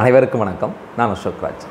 அனைவருக்கும் வணக்கம் நான் அசோக் ராஜ்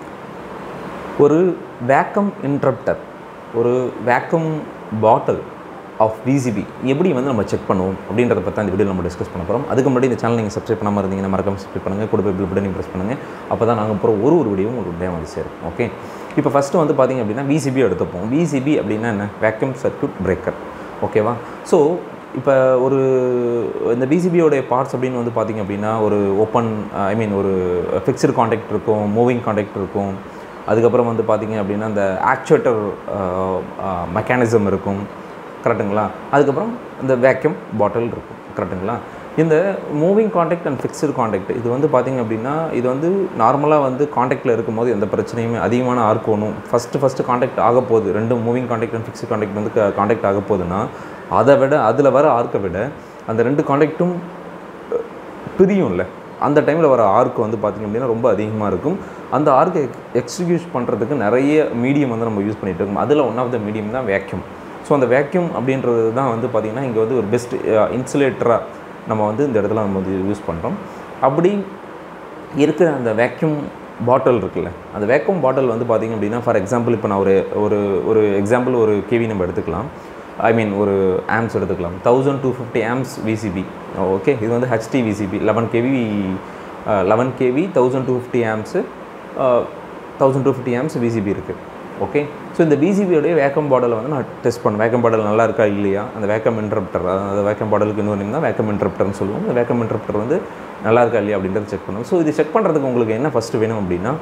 ஒரு வேக்கம் இன்ட்ரப்டர் ஒரு வேக்கம் பாட்டில் ஆஃப் விசிபி எப்படி வந்து நம்ம செக் பண்ணுவோம் அப்படின்றத பற்றி அந்த வீடியோ நம்ம டிஸ்கஸ் பண்ண போகிறோம் அதுக்கு முன்னாடி இந்த சேனல் நீங்கள் சப்ஸ்கிரைப் பண்ணாமல் இருந்தீங்கன்னா மறக்காம சப்ஸ்கிரைப் பண்ணுங்கள் கூட போய் பில் பட்டனையும் ப்ரெஸ் பண்ணுங்கள் அப்போ தான் நாங்கள் போகிற ஒரு ஒரு வீடியோவும் ஒரு டே வந்து சேரும் ஓகே இப்போ ஃபஸ்ட்டு வந்து பார்த்திங்க அப்படின்னா விசிபி எடுத்துப்போம் விசிபி அப்படின்னா என்ன வேக்கம் சர்க்யூட் பிரேக்கர் ஓகேவா ஸோ இப்போ ஒரு இந்த பிசிபியோடைய பார்ட்ஸ் அப்படின்னு வந்து பார்த்திங்க அப்படின்னா ஒரு ஓப்பன் ஐ மீன் ஒரு ஃபிக்ஸ்டு காண்டாக்ட் இருக்கும் மூவிங் காண்டாக்ட் இருக்கும் அதுக்கப்புறம் வந்து பார்த்திங்க அப்படின்னா இந்த ஆக்சுவேட்டர் மெக்கானிசம் இருக்கும் கரெக்டுங்களா அதுக்கப்புறம் இந்த வேக்யூம் பாட்டில் இருக்கும் கரெக்டுங்களா இந்த moving contact and fixed contact இது வந்து பார்த்திங்க அப்படின்னா இது வந்து நார்மலாக வந்து காண்டாக்டில் இருக்கும்போது எந்த பிரச்சனையுமே அதிகமான ஆர்க் ஒன்றும் ஃபஸ்ட்டு ஃபஸ்ட்டு காண்டாக்ட் ஆக போகுது ரெண்டு moving contact and fixed contact வந்து காண்டாக்ட் ஆக போகுதுன்னா அதை விட அதில் வர ஆர்க்கை விட அந்த ரெண்டு காண்டாக்ட்டும் பிரியும்ல அந்த டைமில் வர ஆர்க் வந்து பார்த்திங்க அப்படின்னா ரொம்ப அதிகமாக இருக்கும் அந்த ஆர்க்கை எக்ஸிக்யூட் பண்ணுறதுக்கு நிறைய மீடியம் வந்து நம்ம யூஸ் பண்ணிகிட்டு இருக்கோம் அதில் ஒன் ஆஃப் த மீடியம் தான் வேக்யூம் ஸோ அந்த வேக்யூம் அப்படின்றது தான் வந்து பார்த்திங்கன்னா இங்கே வந்து ஒரு பெஸ்ட் இன்சுலேட்டராக நம்ம வந்து இந்த இடத்துல நம்ம வந்து யூஸ் பண்ணுறோம் அப்படி இருக்கிற அந்த வேக்யூம் பாட்டில் இருக்குல்ல அந்த வேக்யூம் பாட்டில் வந்து பார்த்திங்க அப்படின்னா ஃபார் எக்ஸாம்பிள் இப்போ நான் ஒரு ஒரு ஒரு எக்ஸாம்பிள் ஒரு கேவி நம்ம எடுத்துக்கலாம் ஐ மீன் ஒரு ஆம்ஸ் எடுத்துக்கலாம் thousand two fifty amps VCB okay இது வந்து HT VCB eleven KV eleven KV thousand two fifty amps thousand two fifty amps VCB இருக்குது ஓகே ஸோ இந்த பிசிபியோடைய வேக்கம் பாடலை வந்து நான் டெஸ்ட் பண்ணேன் வேக்கம் பாடல் நல்லா இருக்கா இல்லையா அந்த வேக்கம் இன்ட்ரப்டர் அந்த வேக்கம் பாடலுக்கு இன்னொரு நேம் தான் வேக்கம் இன்ட்ரப்டர்னு சொல்லுவோம் அந்த வேக்கம் இன்ட்ரப்டர் வந்து நல்லா இருக்கா இல்லையா அப்படின்றத செக் பண்ணுவோம் ஸோ இது செக் பண்ணுறதுக்கு உங்களுக்கு என்ன ஃபஸ்ட்டு வேணும் அப்படின்னா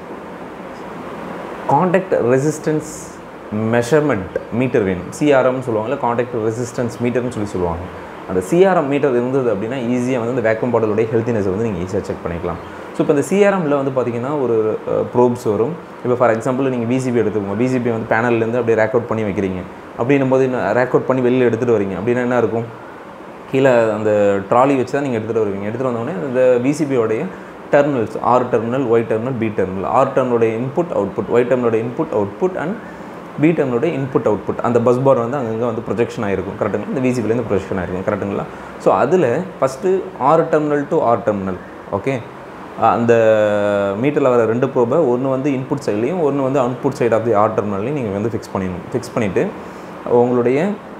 காண்டாக்ட் ரெசிஸ்டன்ஸ் மெஷர்மெண்ட் மீட்டர் வேணும் சிஆர்எம்னு சொல்லுவாங்கல்ல காண்டாக்ட் ரெசிஸ்டன்ஸ் மீட்டர்னு சொல்லி சொல்லுவாங்க அந்த சிஆர்எம் மீட்டர் இருந்தது அப்படின்னா ஈஸியாக வந்து இந்த வேக்கம் பாடலுடைய ஹெல்த்தினஸை வந்து நீங்கள் ஈஸியாக செக் பண்ணிக்கலாம் ஸோ இப்போ இந்த சிஆர்எம்மில் வந்து பார்த்திங்கன்னா ஒரு ப்ரோப்ஸ் வரும் இப்போ ஃபார் எக்ஸாம்பிள் நீங்கள் பிசிபி எடுத்துக்கோங்க பிசிபி வந்து பேனல்லேருந்து அப்படியே ரேக் அவுட் பண்ணி வைக்கிறீங்க அப்படின்னும் போது ரேக் அவுட் பண்ணி வெளியில் எடுத்துகிட்டு வரீங்க அப்படின்னா என்ன இருக்கும் கீழே அந்த ட்ராலி வச்சு தான் நீங்கள் எடுத்துகிட்டு வருவீங்க எடுத்துகிட்டு வந்தோடனே இந்த பிசிபியோடைய terminals R terminal Y terminal B terminal R டெர்மினோட இன்புட் அவுட்புட் ஒய் டெர்மினோட இன்புட் அவுட்புட் அண்ட் பி டெர்மினோட இன்புட் அவுட்புட் அந்த பஸ் பார் வந்து அங்கங்கே வந்து ப்ரொஜெக்ஷன் ஆகிருக்கும் கரெக்டுங்களா இந்த விசிபிலேருந்து ப்ரொஜெக்ஷன் ஆகிருக்கும் கரெக்டுங்களா ஸோ அதில் first R terminal to R terminal okay அந்த மீட்டரில் வர ரெண்டு ப்ரோபை ஒன்று வந்து இன்புட் சைட்லேயும் ஒன்று வந்து output side of the R டெர்மினல்லையும் நீங்கள் வந்து ஃபிக்ஸ் பண்ணிடணும் ஃபிக்ஸ் பண்ணிவிட்டு உங்களுடைய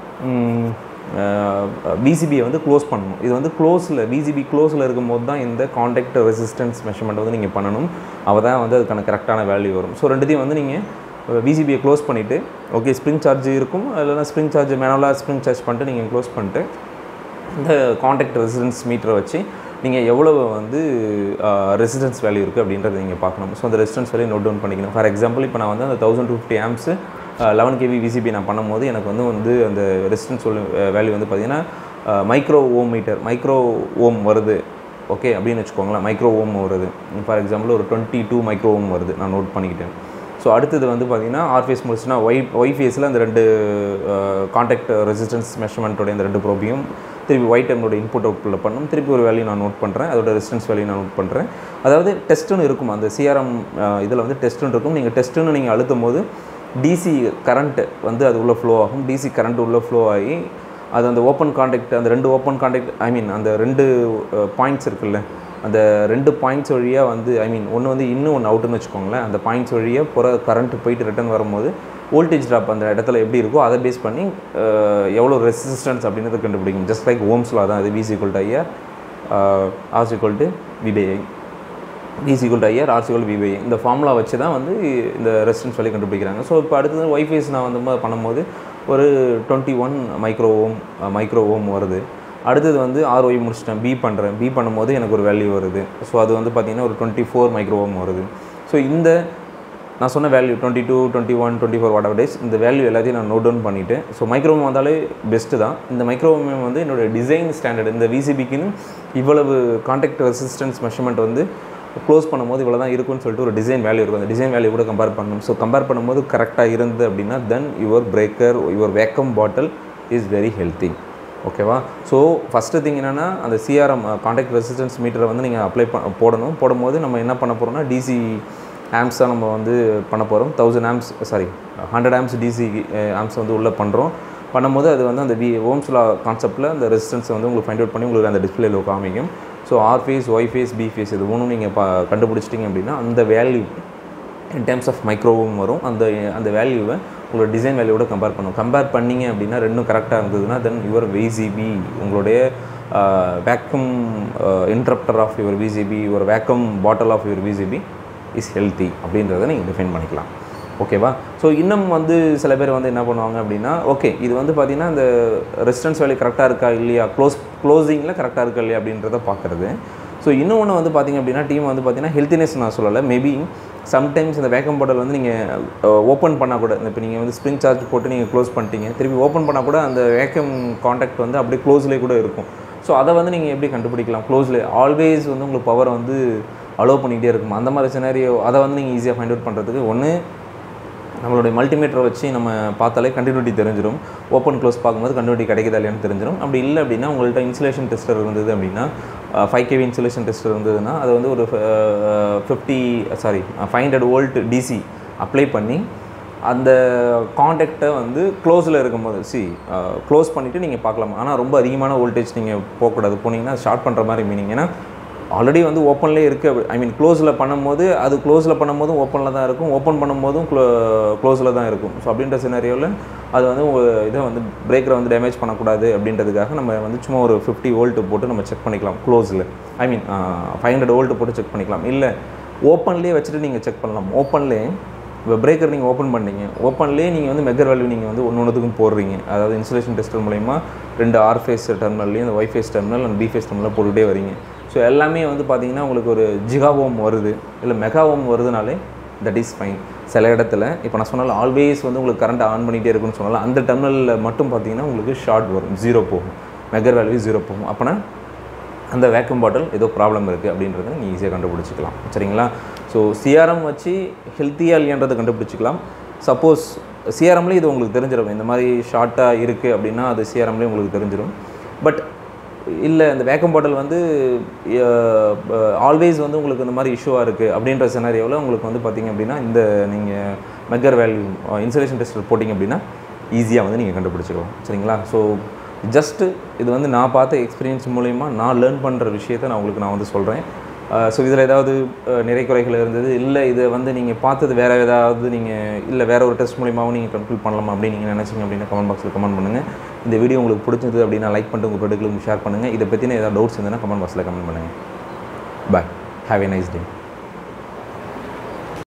பிசிபியை வந்து க்ளோஸ் பண்ணணும் இது வந்து க்ளோஸில் பிசிபி க்ளோஸில் இருக்கும்போது தான் இந்த காண்டாக்ட் ரெசிஸ்டன்ஸ் மெஷர்மெண்ட் வந்து நீங்கள் பண்ணணும் அவள் தான் வந்து அதுக்கான கரெக்டான வேல்யூ வரும் ஸோ ரெண்டுத்தையும் வந்து நீங்கள் பிசிபியை க்ளோஸ் பண்ணிவிட்டு ஓகே ஸ்ப்ரிங் சார்ஜ் இருக்கும் இல்லைனா ஸ்ப்ரிங் சார்ஜ் மேனுவலாக ஸ்ப்ரிங் சார்ஜ் பண்ணிட்டு நீங்கள் க்ளோஸ் பண்ணிட்டு இந்த காண்டாக்ட் ரெசிடன்ஸ் மீட்டரை வச்சு நீங்கள் எவ்வளோ வந்து ரெசிடன்ஸ் வேல்யூ இருக்குது அப்படின்றத நீங்கள் பார்க்கணும் ஸோ அந்த ரெசிடன்ஸ் வேல்யூ நோட் டவுன் பண்ணிக்கணும் ஃபார் எக்ஸாம்பிள் இப்போ நான் வந்து அந்த thousand two fifty amps eleven KV VCB நான் பண்ணும்போது எனக்கு வந்து வந்து அந்த ரெசிடன்ஸ் வேல்யூ வந்து பார்த்திங்கன்னா micro ohm meter micro ohm வருது ஓகே அப்படின்னு வச்சுக்கோங்களேன் மைக்ரோ ஓம் வருது ஃபார் எக்ஸாம்பிள் ஒரு டுவெண்ட்டி டூ மைக்ரோ ஓம் வருது நான் நோட் பண்ணிக்கிட்டேன் ஸோ அடுத்தது வந்து பார்த்திங்கன்னா ஆர் ஃபேஸ் முடிச்சுன்னா ஒய் ஒய் ஃபேஸில் அந்த ரெண்டு காண்டாக்ட் ரெசிஸ்டன்ஸ் மெஷர்மெண்ட்டோட இந்த ரெண்டு ப்ரோபியும் திருப்பி ஒயிட் டெர்மோட இன்புட் அவுட்புட்டில் பண்ணும் திருப்பி ஒரு வேல்யூ நான் நோட் பண்ணுறேன் அதோட ரெசிஸ்டன்ஸ் வேல்யூ நான் நோட் பண்ணுறேன் அதாவது டெஸ்ட்டுன்னு இருக்கும் அந்த சிஆர்எம் இதில் வந்து டெஸ்ட்டுன்னு இருக்கும் நீங்கள் டெஸ்ட்டுன்னு நீங்கள் அழுத்தும் போது டிசி கரண்ட்டு வந்து அது உள்ளே ஃப்ளோ ஆகும் டிசி கரண்ட் உள்ளே ஃப்ளோ ஆகி அது அந்த ஓப்பன் காண்டாக்ட் அந்த ரெண்டு ஓப்பன் காண்டாக்ட் ஐ மீன் அந்த ரெண்டு பாயிண்ட்ஸ் இருக்குல்ல அந்த ரெண்டு பாயிண்ட்ஸ் வழியாக வந்து ஐ மீன் ஒன்று வந்து இன்னும் ஒன்று அவுட்டுன்னு வச்சுக்கோங்களேன் அந்த பாயிண்ட்ஸ் வழியாக புற கரண்ட் போயிட்டு ரிட்டன் வரும்போது வோல்டேஜ் ட்ராப் அந்த இடத்துல எப்படி இருக்கோ அதை பேஸ் பண்ணி எவ்வளோ ரெசிஸ்டன்ஸ் அப்படின்றத கண்டுபிடிக்கும் ஜஸ்ட் லைக் ஓம்ஸில் தான் அது VC equal to IR RS equal to VPI VC equal to IR RS equal VPI இந்த ஃபார்முலா வச்சு தான் வந்து இந்த ரெசிஸ்டன்ஸ் வேல்யூ கண்டுபிடிக்கிறாங்க ஸோ இப்போ அடுத்தது ஒய்ஃபைஸ் நான் வந்து பண்ணும்போது ஒரு twenty one micro ohm micro ohm வருது அடுத்தது வந்து ஆர்ஒய் முடிச்சிட்டேன் பி பண்ணுறேன் பி பண்ணும்போது எனக்கு ஒரு வேல்யூ வருது ஸோ அது வந்து பார்த்திங்கன்னா ஒரு டுவெண்ட்டி ஃபோர் மைக்ரோ ஓம் வருது ஸோ இந்த நான் சொன்ன value twenty two twenty one twenty four what days இந்த வேல்யூ எல்லாத்தையும் நான் நோட் டவுன் பண்ணிவிட்டேன் ஸோ மைக்ரோமம் வந்தாலே பெஸ்ட்டு தான் இந்த மைக்ரோமம் வந்து என்னோடய டிசைன் ஸ்டாண்டர்ட் இந்த விசிபிக்குன்னு இவ்வளவு காண்டாக்ட் ரெசிஸ்டன்ஸ் மெஷர்மெண்ட் வந்து க்ளோஸ் பண்ணும்போது இவ்வளோ தான் இருக்குன்னு சொல்லிட்டு ஒரு டிசைன் வேல்யூ இருக்கும் அந்த டிசைன் வேல்யூ கூட கம்பேர் பண்ணணும் ஸோ கம்பேர் பண்ணும்போது கரெக்டாக இருந்தது அப்படின்னா then your breaker your vacuum bottle is very healthy ஓகேவா ஸோ ஃபஸ்ட்டு திங் என்னென்னா அந்த சிஆர்எம் காண்டாக்ட் ரெசிஸ்டன்ஸ் மீட்டரை வந்து நீங்கள் அப்ளை ப போடணும் போடும்போது நம்ம என்ன பண்ண போகிறோம்னா டிசி ஆம்ஸ் தான் நம்ம வந்து பண்ண போகிறோம் thousand amps sorry hundred amps DC amps வந்து உள்ளே பண்ணுறோம் பண்ணும்போது அது வந்து அந்த வி ஓம்ஸ் லா கான்செப்ட்டில் அந்த ரெசிஸ்டன்ஸை வந்து உங்களுக்கு ஃபைண்ட் அவுட் பண்ணி உங்களுக்கு அந்த டிஸ்பிளேல காமிக்கும் so R phase Y phase B phase இது ஒன்றும் நீங்கள் பா கண்டுபிடிச்சிட்டிங்க அப்படின்னா அந்த வேல்யூ இன் டேர்ம்ஸ் ஆஃப் மைக்ரோவும் வரும் அந்த அந்த வேல்யூவை உங்களோட டிசைன் வேல்யூவோட கம்பேர் பண்ணும் கம்பேர் பண்ணீங்க அப்படின்னா ரெண்டும் கரெக்டாக இருந்ததுன்னா தென் யுவர் விசிபி உங்களுடைய vacuum interrupter of your VCB ஒரு vacuum bottle of your VCB is healthy அப்படின்றத நீங்கள் டிஃபைன் பண்ணிக்கலாம் ஓகேவா ஸோ இன்னும் வந்து சில பேர் வந்து என்ன பண்ணுவாங்க அப்படின்னா ஓகே இது வந்து பார்த்திங்கன்னா இந்த ரெசிஸ்டன்ஸ் வேல்யூ கரெக்டாக இருக்கா இல்லையா க்ளோஸ் க்ளோசிங்கில் கரெக்டாக இருக்கா இல்லையா அப்படின்றத பார்க்குறது ஸோ இன்னொன்று வந்து பார்த்திங்க அப்படின்னா டீம் வந்து பார்த்திங்கன்னா ஹெல்த்தினஸ் நான் சொல்லலை மேபி சம்டைம்ஸ் இந்த வேக்கம் பாட்டில் வந்து நீங்கள் ஓப்பன் பண்ணால் கூட இப்போ நீங்கள் வந்து ஸ்ப்ரிங் சார்ஜ் போட்டு நீங்கள் க்ளோஸ் பண்ணிட்டீங்க திருப்பி ஓப்பன் பண்ணால் கூட அந்த வேக்கம் காண்டாக்ட் வந்து அப்படியே க்ளோஸ்லேயே கூட இருக்கும் ஸோ அதை வந்து நீங்கள் எப்படி கண்டுபிடிக்கலாம் க்ளோஸ்லேயே ஆல்வேஸ் வந்து உங்களுக்கு பவர் வந்து அலோவ் பண்ணிக்கிட்டே இருக்கும் அந்த மாதிரி சினாரியோ அதை வந்து நீங்கள் ஈஸியாக ஃபைண்ட் அவுட் பண்ணுறதுக்கு ஒன்று நம்மளுடைய மல்டிமீட்டரை வச்சு நம்ம பார்த்தாலே கண்டினியூட்டி தெரிஞ்சிடும் ஓப்பன் க்ளோஸ் பார்க்கும்போது கண்டினியூட்டி கிடைக்குதா இல்லையான்னு தெரிஞ்சிடும் அப்படி இல்லை அப்படின்னா உங்கள்கிட்ட இன்சுலேஷன் டெஸ்டர் இருந்தது அப்படின்னா ஃபைவ் கேவி இன்சுலேஷன் டெஸ்டர் இருந்ததுன்னா அது வந்து ஒரு fifty sorry five hundred volt DC apply பண்ணி அந்த காண்டாக்டை வந்து க்ளோஸில் இருக்கும்போது சி க்ளோஸ் பண்ணிவிட்டு நீங்கள் பார்க்கலாம் ஆனால் ரொம்ப அதிகமான வோல்டேஜ் நீங்கள் போகக்கூடாது போனீங்கன்னா ஷார்ட் பண்ணுற மாதிரி மீனிங் ஏன்னா ஆல்ரெடி வந்து ஓப்பன்லேயே இருக்குது ஐ மீன் க்ளோஸில் பண்ணும்போது அது க்ளோஸில் பண்ணும்போதும் ஓப்பனில் தான் இருக்கும் ஓப்பன் பண்ணும்போதும் க்ளோ க்ளோஸில் தான் இருக்கும் ஸோ அப்படின்ற சினாரியோவில் அது வந்து உங்க- இதை வந்து பிரேக்கரை வந்து டேமேஜ் பண்ணக்கூடாது அப்படின்றதுக்காக நம்ம வந்து சும்மா ஒரு ஃபிஃப்டி வோல்ட்டு போட்டு நம்ம செக் பண்ணிக்கலாம் க்ளோஸில் I mean five hundred volt போட்டு செக் பண்ணிக்கலாம் இல்லை ஓப்பன்லேயே வச்சுட்டு நீங்கள் செக் பண்ணலாம் ஓப்பன்லேயே இப்போ பிரேக்கர் நீங்கள் ஓப்பன் பண்ணீங்க ஓப்பன்லேயே நீங்கள் வந்து மெகர் வேல்யூ நீங்கள் வந்து ஒன்று ஒன்றுத்துக்கும் போடுறீங்க அதாவது இன்சுலேஷன் டெஸ்டர் மூலயமா ரெண்டு ஆர் ஃபேஸ் டெர்மினல்லையும் இந்த Y phase terminal and B phase terminal போட்டுகிட்டே வரீங்க ஸோ எல்லாமே வந்து பார்த்தீங்கன்னா உங்களுக்கு ஒரு ஜிகா ஓம் வருது இல்லை மெகா ஓம் வருதுனாலே தட் இஸ் ஃபைன் சில இடத்துல இப்போ நான் சொன்னால ஆல்வேஸ் வந்து உங்களுக்கு கரண்ட் ஆன் பண்ணிகிட்டே இருக்குன்னு சொன்னால அந்த டெர்மினலில் மட்டும் பார்த்தீங்கன்னா உங்களுக்கு ஷார்ட் வரும் ஜீரோ போகும் மெகர் வேல்யூ ஜீரோ போகும் அப்போனா அந்த வேக்கம் பாட்டில் ஏதோ ப்ராப்ளம் இருக்குது அப்படின்றத நீங்கள் ஈஸியாக கண்டுபிடிச்சிக்கலாம் சரிங்களா ஸோ சிஆர்எம் வச்சு ஹெல்த்தியாக இல்லையன்றதை கண்டுபிடிச்சிக்கலாம் சப்போஸ் சிஆர்எம்லேயும் இது உங்களுக்கு தெரிஞ்சிடும் இந்த மாதிரி ஷார்ட்டாக இருக்குது அப்படின்னா அது சிஆர்எம்லேயும் உங்களுக்கு தெரிஞ்சிடும் பட் இல்லை இந்த வேக்கம் பாட்டில் வந்து ஆல்வேஸ் வந்து உங்களுக்கு இந்த மாதிரி இஷ்யூவாக இருக்குது அப்படின்ற சினாரியோவில் உங்களுக்கு வந்து பார்த்தீங்க அப்படின்னா இந்த நீங்கள் மெகர் வேல்யூ இன்சுலேஷன் டெஸ்ட் போட்டிங்க அப்படின்னா ஈஸியாக வந்து நீங்கள் கண்டுபிடிச்சிக்கலாம் சரிங்களா ஸோ ஜஸ்ட்டு இது வந்து நான் பார்த்த எக்ஸ்பீரியன்ஸ் மூலயமா நான் லேர்ன் பண்ணுற விஷயத்தை நான் உங்களுக்கு நான் வந்து சொல்கிறேன் ஸோ இதில் ஏதாவது அஹ், நிறை குறைகள் இருந்தது இல்லை இதை வந்து நீங்கள் பார்த்தது வேறு ஏதாவது நீங்கள் இல்லை வேறு ஒரு டெஸ்ட் மூலியமாகவும் நீங்கள் கன்க்ளூட் பண்ணலாமா அப்படின்னு நீங்கள் நினச்சிங்க அப்படின்னா கமெண்ட் பாக்ஸில் கமெண்ட் பண்ணுங்கள் இந்த வீடியோ உங்களுக்கு பிடிச்சது அப்படின்னா லைக் பண்ணிட்டு உங்கள் ஃப்ரெண்டுகளுக்கு ஷேர் பண்ணுங்கள் இதை பற்றின ஏதாவது டவுட்ஸ் இருந்ததுன்னா கமெண்ட் பாக்ஸில் கமெண்ட் பண்ணுங்கள் bye have a nice day